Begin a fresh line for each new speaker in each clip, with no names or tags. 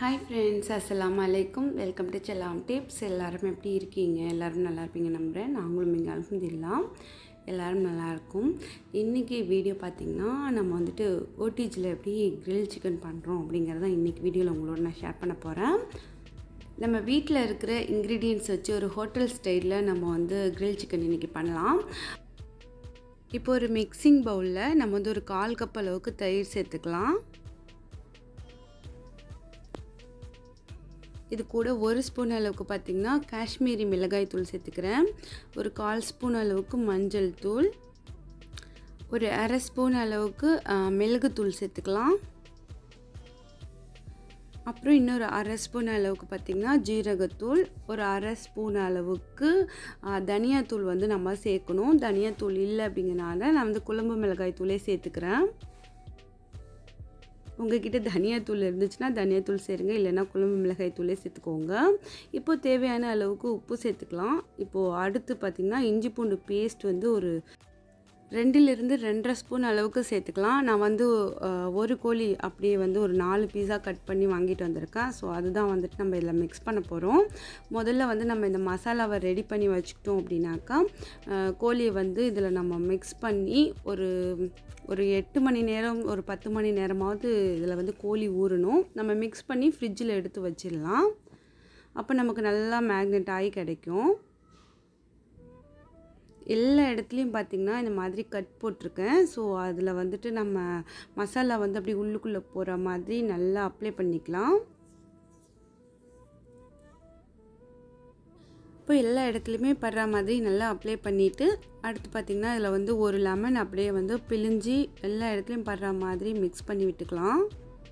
hi friends அஸ்ஸலாமு அலைக்கும் welcome to செல்லாம் டிப்ஸ் எல்லாரும் எப்படி இருக்கீங்க எல்லாரும் நல்லா இருப்பீங்க நம்புகிறேன் நாங்களும் இங்கே அலமதுல்லாம் எல்லோரும் நல்லாயிருக்கும் இன்றைக்கி வீடியோ பார்த்திங்கன்னா நம்ம வந்துட்டு ஓடிஜியில் எப்படி கிரில் சிக்கன் பண்ணுறோம் அப்படிங்கிறத இன்றைக்கி வீடியோவில் உங்களோட நான் ஷேர் பண்ண போகிறேன் நம்ம வீட்டில் இருக்கிற இன்க்ரீடியன்ட்ஸ் வச்சு ஒரு ஹோட்டல் ஸ்டைலில் நம்ம வந்து கிரில் சிக்கன் இன்றைக்கி பண்ணலாம் இப்போ ஒரு மிக்சிங் பவுலில் நம்ம வந்து ஒரு கால் கப் அளவுக்கு தயிர் சேர்த்துக்கலாம் இது கூட ஒரு ஸ்பூன் அளவுக்கு பார்த்திங்கன்னா காஷ்மீரி மிளகாய் தூள் சேர்த்துக்கிறேன் ஒரு கால் ஸ்பூன் அளவுக்கு மஞ்சள் தூள் ஒரு அரை ஸ்பூன் அளவுக்கு மிளகுத்தூள் சேர்த்துக்கலாம் அப்புறம் இன்னொரு அரை ஸ்பூன் அளவுக்கு பார்த்திங்கன்னா ஜீரகத்தூள் ஒரு அரை ஸ்பூன் அளவுக்கு தனியாத்தூள் வந்து நம்ம சேர்க்கணும் தனியாத்தூள் இல்லை அப்படிங்கிறனால நான் வந்து குழம்பு மிளகாய் தூளே சேர்த்துக்கிறேன் உங்ககிட்ட தனியாத்தூள் இருந்துச்சுன்னா தனியாத்தூள் சேருங்க இல்லைன்னா குழம்பு மிளகாய் தூளே சேர்த்துக்கோங்க இப்போது தேவையான அளவுக்கு உப்பு சேர்த்துக்கலாம் இப்போது அடுத்து பார்த்திங்கன்னா இஞ்சி பூண்டு பேஸ்ட் வந்து ஒரு ரெண்டுலேருந்து ரெண்டரை ஸ்பூன் அளவுக்கு சேர்த்துக்கலாம் நான் வந்து ஒரு கோழி அப்படியே வந்து ஒரு நாலு பீஸா கட் பண்ணி வாங்கிட்டு வந்திருக்கேன் ஸோ அதுதான் வந்துட்டு நம்ம இதில் மிக்ஸ் பண்ண போகிறோம் முதல்ல வந்து நம்ம இந்த மசாலாவை ரெடி பண்ணி வச்சுக்கிட்டோம் அப்படின்னாக்கா கோழியை வந்து இதில் நம்ம மிக்ஸ் பண்ணி ஒரு ஒரு எட்டு மணி நேரம் ஒரு பத்து மணி நேரமாவது இதில் வந்து கோழி ஊறணும் நம்ம மிக்ஸ் பண்ணி ஃப்ரிட்ஜில் எடுத்து வச்சிடலாம் அப்போ நமக்கு நல்லா மேக்னெட் ஆகி கிடைக்கும் எல்லா இடத்துலையும் பார்த்திங்கன்னா இந்த மாதிரி கட் போட்டிருக்கேன் ஸோ அதில் வந்துட்டு நம்ம மசாலா வந்து அப்படி உள்ளுக்குள்ளே போகிற மாதிரி நல்லா அப்ளை பண்ணிக்கலாம் இப்போ எல்லா இடத்துலையுமே படுற மாதிரி நல்லா அப்ளை பண்ணிவிட்டு அடுத்து பார்த்திங்கன்னா இதில் வந்து ஒரு லெமன் அப்படியே வந்து பிழிஞ்சி எல்லா இடத்துலையும் படுற மாதிரி மிக்ஸ் பண்ணி விட்டுக்கலாம்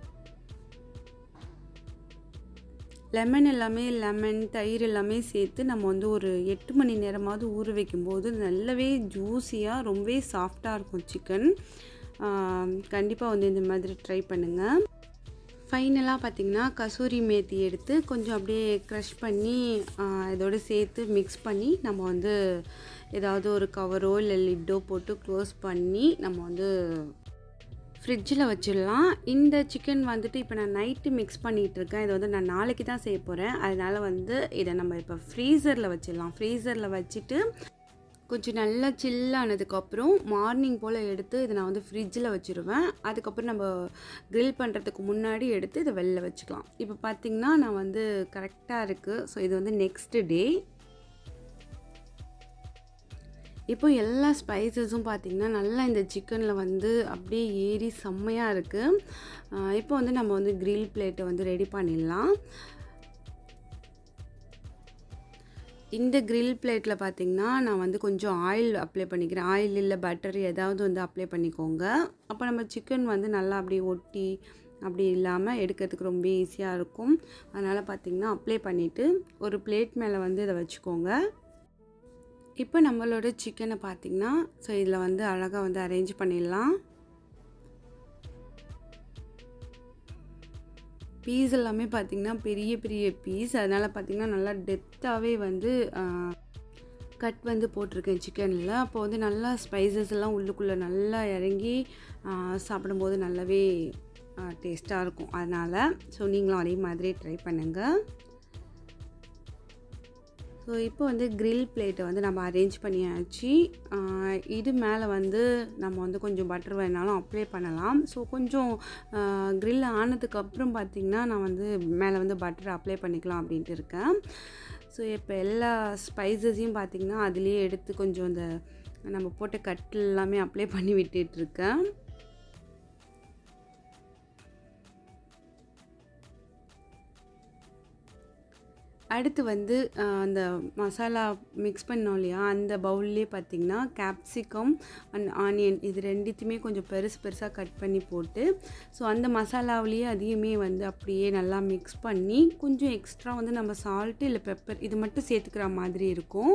லெமன் எல்லாமே லெமன் தயிர் எல்லாமே சேர்த்து நம்ம வந்து ஒரு எட்டு மணி நேரமாவது ஊற வைக்கும்போது நல்லாவே ஜூஸியாக ரொம்பவே சாஃப்டாக இருக்கும் சிக்கன் கண்டிப்பாக வந்து இந்த மாதிரி ட்ரை பண்ணுங்கள் ஃபைனலாக பார்த்திங்கன்னா கசூரி மேத்தி எடுத்து கொஞ்சம் அப்படியே க்ரஷ் பண்ணி இதோடு சேர்த்து மிக்ஸ் பண்ணி நம்ம வந்து ஏதாவது ஒரு கவரோ இல்லை லிட்டோ போட்டு க்ளோஸ் பண்ணி நம்ம வந்து ஃப்ரிட்ஜில் வச்சிடலாம் இந்த சிக்கன் வந்துட்டு இப்போ நான் நைட்டு மிக்ஸ் பண்ணிகிட்டு இருக்கேன் இதை வந்து நான் நாளைக்கு தான் செய்ய போகிறேன் அதனால் வந்து இதை நம்ம இப்போ ஃப்ரீசரில் வச்சிடலாம் ஃப்ரீசரில் வச்சுட்டு கொஞ்சம் நல்லா சில்லானதுக்கப்புறம் மார்னிங் போல் எடுத்து இதை நான் வந்து ஃப்ரிட்ஜில் வச்சுருவேன் அதுக்கப்புறம் நம்ம க்ரில் பண்ணுறதுக்கு முன்னாடி எடுத்து இதை வெளில வச்சுக்கலாம் இப்போ பார்த்திங்கன்னா நான் வந்து கரெக்டாக இருக்குது ஸோ இது வந்து நெக்ஸ்ட்டு டே இப்போ எல்லா ஸ்பைசஸும் பார்த்திங்கன்னா நல்லா இந்த சிக்கனில் வந்து அப்படியே ஏறி செம்மையாக இருக்குது இப்போ வந்து நம்ம வந்து க்ரில் பிளேட்டை வந்து ரெடி பண்ணிடலாம் இந்த க்ரில் பிளேட்டில் பார்த்திங்கன்னா நான் வந்து கொஞ்சம் ஆயில் அப்ளை பண்ணிக்கிறேன் ஆயில் இல்லை பட்டர் ஏதாவது வந்து அப்ளை பண்ணிக்கோங்க அப்போ நம்ம சிக்கன் வந்து நல்லா அப்படியே ஒட்டி அப்படி இல்லாமல் எடுக்கிறதுக்கு ரொம்ப ஈஸியாக இருக்கும் அதனால் பார்த்திங்கன்னா அப்ளை பண்ணிவிட்டு ஒரு பிளேட் மேலே வந்து இதை வச்சுக்கோங்க இப்போ நம்மளோட சிக்கனை பார்த்திங்கன்னா ஸோ இதில் வந்து அழகாக வந்து அரேஞ்ச் பண்ணிடலாம் பீஸ் எல்லாமே பார்த்திங்கன்னா பெரிய பெரிய பீஸ் அதனால் பார்த்திங்கன்னா நல்லா டெப்த்தாகவே வந்து கட் வந்து போட்டிருக்கேன் சிக்கனில் அப்போ வந்து நல்லா ஸ்பைசஸ் எல்லாம் உள்ளுக்குள்ளே நல்லா இறங்கி சாப்பிடும்போது நல்லாவே டேஸ்ட்டாக இருக்கும் அதனால் ஸோ நீங்களும் அதே மாதிரி ட்ரை பண்ணுங்கள் ஸோ இப்போ வந்து க்ரில் பிளேட்டை வந்து நம்ம அரேஞ்ச் பண்ணியாச்சு இது மேலே வந்து நம்ம வந்து கொஞ்சம் பட்டர் வேணாலும் அப்ளை பண்ணலாம் ஸோ கொஞ்சம் க்ரில் ஆனதுக்கப்புறம் பார்த்திங்கன்னா நான் வந்து மேலே வந்து பட்டர் அப்ளை பண்ணிக்கலாம் அப்படின்ட்டு இருக்கேன் ஸோ இப்போ எல்லா ஸ்பைசஸையும் பார்த்திங்கன்னா அதுலேயே எடுத்து கொஞ்சம் இந்த நம்ம போட்ட கட்டில் எல்லாமே அப்ளை பண்ணி விட்டுட்ருக்கேன் அடுத்து வந்து அந்த மசாலா மிக்ஸ் பண்ணோம் இல்லையா அந்த பவுல்லே பார்த்திங்கன்னா கேப்சிகம் அண்ட் ஆனியன் இது ரெண்டுத்தையுமே கொஞ்சம் பெருசு பெருசாக கட் பண்ணி போட்டு ஸோ அந்த மசாலாவிலேயே அதையுமே வந்து அப்படியே நல்லா மிக்ஸ் பண்ணி கொஞ்சம் எக்ஸ்ட்ரா வந்து நம்ம சால்ட்டு இல்லை பெப்பர் இது மட்டும் சேர்த்துக்கிற மாதிரி இருக்கும்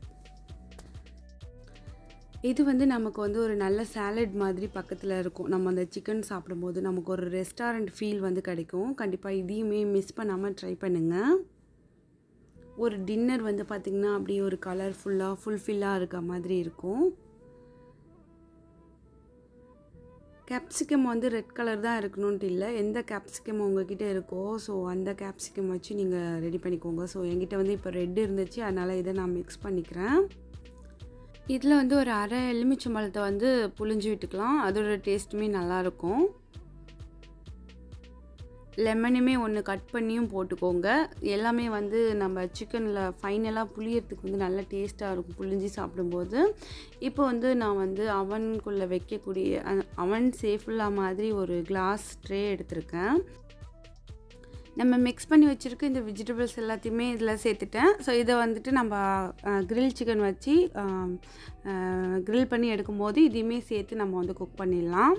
இது வந்து நமக்கு வந்து ஒரு நல்ல சாலட் மாதிரி பக்கத்தில் இருக்கும் நம்ம அந்த சிக்கன் சாப்பிடும்போது நமக்கு ஒரு ரெஸ்டாரண்ட் ஃபீல் வந்து கிடைக்கும் கண்டிப்பாக இதையுமே மிஸ் பண்ணாமல் ட்ரை பண்ணுங்கள் ஒரு டின்னர் வந்து பார்த்திங்கன்னா அப்படியே ஒரு கலர்ஃபுல்லாக ஃபுல்ஃபில்லாக இருக்க மாதிரி இருக்கும் கேப்சிகம் வந்து ரெட் கலர் தான் இருக்கணுன்ட்டு இல்லை எந்த கேப்சிகம் உங்ககிட்ட இருக்கோ ஸோ அந்த கேப்சிகம் வச்சு நீங்கள் ரெடி பண்ணிக்கோங்க ஸோ என்கிட்ட வந்து இப்போ ரெட் இருந்துச்சு அதனால் இதை நான் மிக்ஸ் பண்ணிக்கிறேன் இதில் வந்து ஒரு அரை எலுமிச்சம்பழத்தை வந்து புழிஞ்சு விட்டுக்கலாம் அதோட டேஸ்ட்டுமே நல்லாயிருக்கும் லெமனுமே ஒன்று கட் பண்ணியும் போட்டுக்கோங்க எல்லாமே வந்து நம்ம சிக்கனில் ஃபைனலாக புளியறதுக்கு வந்து நல்ல டேஸ்ட்டாக இருக்கும் புளிஞ்சு சாப்பிடும்போது இப்போ வந்து நான் வந்து அவனுக்குள்ளே வைக்கக்கூடிய அவன் சேஃபுல்லா மாதிரி ஒரு கிளாஸ் ட்ரே எடுத்திருக்கேன் நம்ம மிக்ஸ் பண்ணி வச்சுருக்க இந்த வெஜிடபிள்ஸ் எல்லாத்தையுமே இதில் சேர்த்துட்டேன் ஸோ இதை வந்துட்டு நம்ம க்ரில் சிக்கன் வச்சு க்ரில் பண்ணி எடுக்கும்போது இதையுமே சேர்த்து நம்ம வந்து குக் பண்ணிடலாம்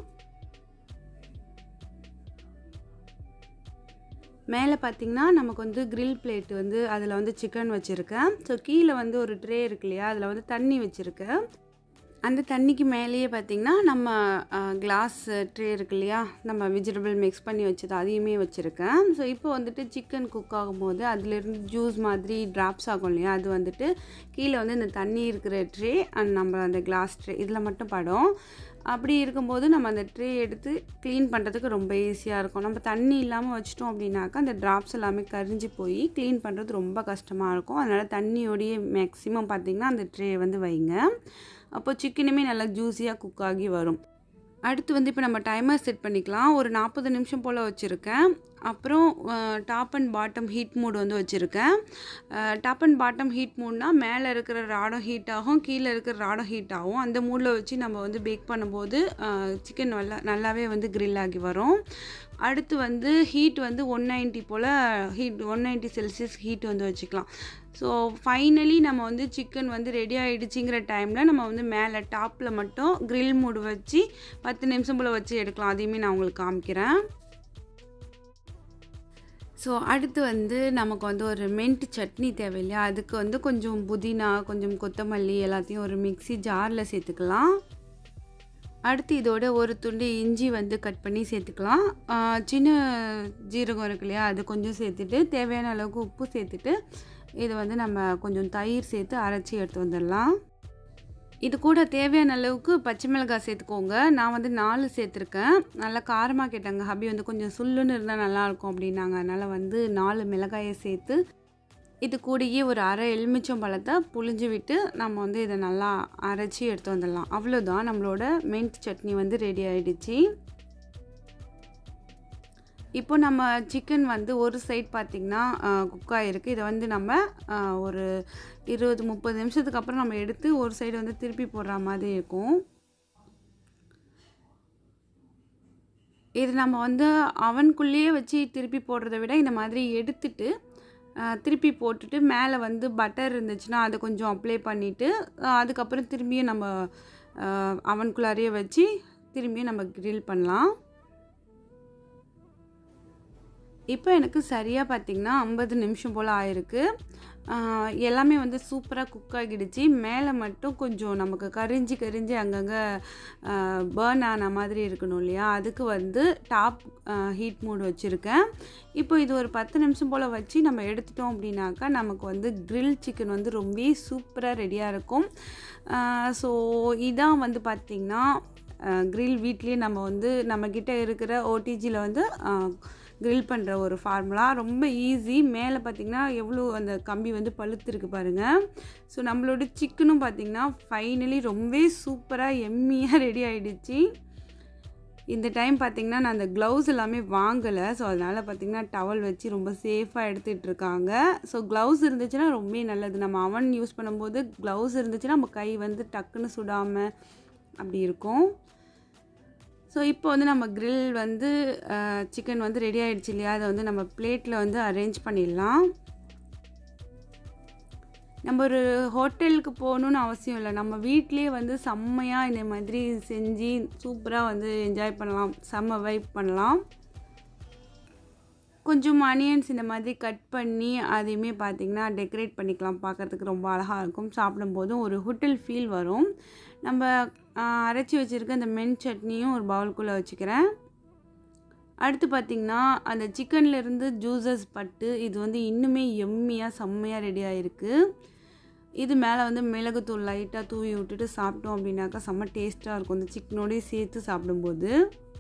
மேலே பார்த்திங்கன்னா நமக்கு வந்து க்ரில் பிளேட் வந்து அதில் வந்து சிக்கன் வச்சுருக்கேன் ஸோ கீழே வந்து ஒரு ட்ரே இருக்கு இல்லையா அதில் வந்து தண்ணி வச்சுருக்கேன் அந்த தண்ணிக்கு மேலேயே பார்த்திங்கன்னா நம்ம கிளாஸ் ட்ரே இருக்கு இல்லையா நம்ம வெஜிடபிள் மிக்ஸ் பண்ணி வச்சது அதையுமே வச்சுருக்கேன் ஸோ இப்போ வந்துட்டு சிக்கன் குக் ஆகும்போது அதுலேருந்து ஜூஸ் மாதிரி ட்ராப்ஸ் ஆகும் இல்லையா அது வந்துட்டு கீழே வந்து இந்த தண்ணி இருக்கிற ட்ரே அண்ட் நம்ம அந்த கிளாஸ் ட்ரே இதில் மட்டும் படம் அப்படி இருக்கும்போது நம்ம அந்த ட்ரே எடுத்து க்ளீன் பண்ணுறதுக்கு ரொம்ப ஈஸியாக இருக்கும் நம்ம தண்ணி இல்லாமல் வச்சிட்டோம் அப்படின்னாக்கா அந்த ட்ராப்ஸ் எல்லாமே கரிஞ்சு போய் க்ளீன் பண்ணுறது ரொம்ப கஷ்டமாக இருக்கும் அதனால் தண்ணியோடையே மேக்ஸிமம் பார்த்திங்கன்னா அந்த ட்ரே வந்து வைங்க அப்போ சிக்கனுமே நல்லா ஜூஸியாக குக் ஆகி வரும் அடுத்து வந்து இப்போ நம்ம டைமர் செட் பண்ணிக்கலாம் ஒரு நாற்பது நிமிஷம் போல் வச்சுருக்கேன் அப்புறம் top and bottom heat mode வந்து வச்சுருக்கேன் டாப் அண்ட் பாட்டம் ஹீட் மூட்னா மேலே இருக்கிற ராடம் ஹீட் ஆகும் கீழே இருக்கிற ராடம் ஹீட் ஆகும் அந்த மூடில் வச்சு நம்ம வந்து பேக் பண்ணும்போது சிக்கன் நல்லா நல்லாவே வந்து க்ரில் ஆகி வரும் அடுத்து வந்து ஹீட் வந்து ஒன் நைன்ட்டி போல் heat one ninety Celsius heat வந்து வச்சுக்கலாம் ஸோ ஃபைனலி நம்ம வந்து சிக்கன் வந்து ரெடி ஆகிடுச்சிங்கிற டைமில் நம்ம வந்து மேலே டாப்பில் மட்டும் க்ரில் மூடு வச்சு பத்து நிமிஷம் போல் வச்சு எடுக்கலாம் அதையுமே நான் உங்களுக்கு காமிக்கிறேன் ஸோ அடுத்து வந்து நமக்கு வந்து ஒரு மென்ட் சட்னி தேவை இல்லையா அதுக்கு வந்து கொஞ்சம் புதினா கொஞ்சம் கொத்தமல்லி எல்லாத்தையும் ஒரு மிக்சி ஜாரில் சேர்த்துக்கலாம் அடுத்து இதோட ஒரு துண்டு இஞ்சி வந்து கட் பண்ணி சேர்த்துக்கலாம் சின்ன ஜீரகம் இருக்கு இல்லையா அது கொஞ்சம் சேர்த்துட்டு தேவையான அளவுக்கு உப்பு சேர்த்துட்டு இது வந்து நம்ம கொஞ்சம் தயிர் சேர்த்து அரைச்சி எடுத்து வந்துடலாம் இது கூட தேவையான அளவுக்கு பச்சை மிளகாய் சேர்த்துக்கோங்க நான் வந்து நாலு சேர்த்துருக்கேன் நல்லா காரமாக கேட்டாங்க ஹபி வந்து கொஞ்சம் சுல்லுன்னு இருந்தால் நல்லாயிருக்கும் அப்படின்னாங்க அதனால் வந்து நாலு மிளகாயை சேர்த்து இது கூடயே ஒரு அரை எலுமிச்சம் பழத்தை புழிஞ்சு விட்டு நம்ம வந்து இதை நல்லா அரைச்சி எடுத்து வந்துடலாம் அவ்வளோதான் நம்மளோட மென்ட் சட்னி வந்து ரெடி ஆகிடுச்சு இப்போ நம்ம சிக்கன் வந்து ஒரு சைட் பார்த்திங்கன்னா குக் ஆகிருக்கு இதை வந்து நம்ம ஒரு இருபது முப்பது நிமிஷத்துக்கு அப்புறம் நம்ம எடுத்து ஒரு சைடு வந்து திருப்பி போடுற மாதிரி இருக்கும் இது நம்ம வந்து அவனுக்குள்ளேயே வச்சு திருப்பி போடுறத விட இந்த மாதிரி எடுத்துட்டு திருப்பி போட்டுட்டு மேலே வந்து பட்டர் இருந்துச்சுன்னா அதை கொஞ்சம் அப்ளை பண்ணிவிட்டு அதுக்கப்புறம் திரும்பியும் நம்ம அவனுக்குள்ளாரையே வச்சு திரும்பியும் நம்ம க்ரில் பண்ணலாம் இப்போ எனக்கு சரியாக பார்த்திங்கன்னா ஐம்பது நிமிஷம் போல் ஆயிருக்கு எல்லாமே வந்து சூப்பராக குக் ஆகிடுச்சு மேலே மட்டும் கொஞ்சம் நமக்கு கரிஞ்சு கரிஞ்சு அங்கங்கே பேர்ன் ஆன மாதிரி இருக்கணும் இல்லையா அதுக்கு வந்து டாப் ஹீட் மூட் வச்சுருக்கேன் இப்போ இது ஒரு பத்து நிமிஷம் போல் வச்சு நம்ம எடுத்துட்டோம் அப்படின்னாக்கா நமக்கு வந்து க்ரில் சிக்கன் வந்து ரொம்ப சூப்பராக ரெடியாக இருக்கும் ஸோ இதான் வந்து பார்த்திங்கன்னா க்ரில் வீட்லேயே நம்ம வந்து நம்மக்கிட்ட இருக்கிற ஓடிஜியில் வந்து க்ரில் பண்ணுற ஒரு ஃபார்முலா ரொம்ப ஈஸி மேலே பார்த்திங்கன்னா எவ்வளோ அந்த கம்பி வந்து பழுத்துருக்கு பாருங்கள் ஸோ நம்மளோட சிக்கனும் பார்த்திங்கன்னா ஃபைனலி ரொம்ப சூப்பராக எம்மியாக ரெடி ஆகிடுச்சு இந்த டைம் பார்த்திங்கன்னா நான் அந்த க்ளவுஸ் எல்லாமே வாங்கலை ஸோ அதனால் பார்த்திங்கன்னா டவல் வச்சு ரொம்ப சேஃபாக எடுத்துகிட்டு இருக்காங்க ஸோ க்ளவுஸ் இருந்துச்சுன்னா ரொம்ப நல்லது நம்ம அவன் யூஸ் பண்ணும்போது க்ளவுஸ் இருந்துச்சுன்னா நம்ம கை வந்து டக்குன்னு சுடாமல் அப்படி இருக்கும் ஸோ இப்போ வந்து நம்ம க்ரில் வந்து சிக்கன் வந்து ரெடி ஆகிடுச்சு இல்லையா அதை வந்து நம்ம பிளேட்டில் வந்து அரேஞ்ச் பண்ணிடலாம் நம்ம ஒரு ஹோட்டலுக்கு போகணுன்னு அவசியம் இல்லை நம்ம வீட்லேயே வந்து செம்மையாக இந்த மாதிரி செஞ்சு சூப்பராக வந்து என்ஜாய் பண்ணலாம் செம்ம வைப் பண்ணலாம் கொஞ்சம் அனியன்ஸ் இந்த மாதிரி கட் பண்ணி அதையுமே பார்த்திங்கன்னா டெக்கரேட் பண்ணிக்கலாம் பார்க்குறதுக்கு ரொம்ப அழகாக இருக்கும் சாப்பிடும்போதும் ஒரு ஹோட்டல் ஃபீல் வரும் நம்ம அரைச்சி வச்சுருக்க அந்த மென் சட்னியும் ஒரு பவுலுக்குள்ளே வச்சுக்கிறேன் அடுத்து பார்த்திங்கன்னா அந்த சிக்கன்லேருந்து ஜூஸஸ் பட்டு இது வந்து இன்னுமே எம்மியாக செம்மையாக ரெடி ஆகிருக்கு இது மேலே வந்து மிளகுத்தூள் லைட்டாக தூவி விட்டுட்டு சாப்பிட்டோம் அப்படின்னாக்கா செம்ம டேஸ்ட்டாக இருக்கும் இந்த சிக்கனோடய சேர்த்து சாப்பிடும்போது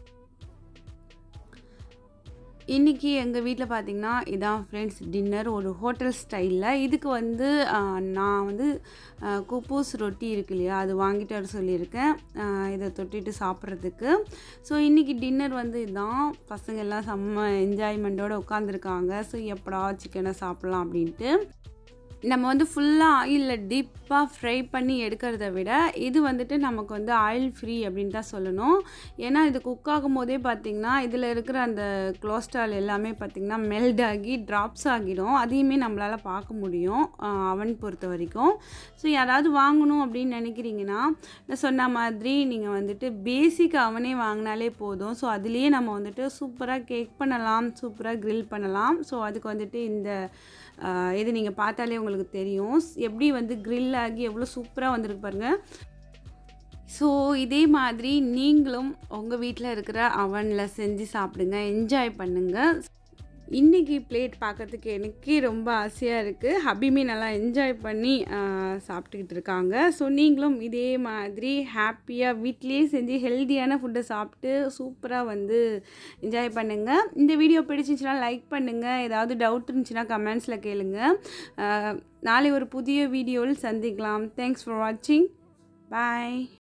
இன்றைக்கி எங்கள் வீட்டில் பார்த்திங்கன்னா இதான் ஃப்ரெண்ட்ஸ் டின்னர் ஒரு ஹோட்டல் ஸ்டைலில் இதுக்கு வந்து நான் வந்து குப்பூஸ் ரொட்டி இருக்கு இல்லையா அது வாங்கிட்டு வர சொல்லியிருக்கேன் இதை தொட்டிட்டு சாப்பிட்றதுக்கு ஸோ இன்றைக்கி டின்னர் வந்து இதான் பசங்க எல்லாம் செம்ம என்ஜாய்மெண்ட்டோடு உட்காந்துருக்காங்க ஸோ எப்படா சிக்கனை சாப்பிட்லாம் அப்படின்ட்டு நம்ம வந்து ஃபுல்லாக ஆயிலில் டீப்பாக ஃப்ரை பண்ணி எடுக்கிறத விட இது வந்துட்டு நமக்கு வந்து ஆயில் ஃப்ரீ அப்படின்னு தான் சொல்லணும் ஏன்னா இது குக் ஆகும் போதே பார்த்திங்கன்னா இதில் இருக்கிற அந்த கொலஸ்ட்ரால் எல்லாமே பார்த்திங்கன்னா மெல்ட் ஆகி ட்ராப்ஸ் ஆகிடும் அதையுமே நம்மளால் பார்க்க முடியும் அவன் பொறுத்த வரைக்கும் ஸோ யாராவது வாங்கணும் அப்படின்னு நினைக்கிறீங்கன்னா நான் சொன்ன மாதிரி நீங்கள் வந்துட்டு பேசிக் அவனே வாங்கினாலே போதும் ஸோ அதுலேயே நம்ம வந்துட்டு சூப்பராக கேக் பண்ணலாம் சூப்பராக க்ரில் பண்ணலாம் ஸோ அதுக்கு வந்துட்டு இந்த இது நீங்கள் பார்த்தாலே உங்களுக்கு தெரியும் எப்படி வந்து க்ரில் ஆகி எவ்வளோ சூப்பராக வந்திருக்கு பாருங்கள் ஸோ இதே மாதிரி நீங்களும் உங்கள் வீட்டில் இருக்கிற அவனில் செஞ்சு சாப்பிடுங்க என்ஜாய் பண்ணுங்கள் இன்றைக்கி பிளேட் பார்க்குறதுக்கு எனக்கே ரொம்ப ஆசையாக இருக்குது ஹபிமே நல்லா என்ஜாய் பண்ணி சாப்பிட்டுக்கிட்டு இருக்காங்க ஸோ நீங்களும் இதே மாதிரி ஹாப்பியாக வீட்லேயே செஞ்சு ஹெல்த்தியான ஃபுட்டை சாப்பிட்டு சூப்பராக வந்து என்ஜாய் பண்ணுங்கள் இந்த வீடியோ பிடிச்சிச்சுன்னா லைக் பண்ணுங்கள் ஏதாவது டவுட் இருந்துச்சுன்னா கமெண்ட்ஸில் கேளுங்கள் நாளை ஒரு புதிய வீடியோவில் சந்திக்கலாம் தேங்க்ஸ் ஃபார் வாட்சிங் பாய்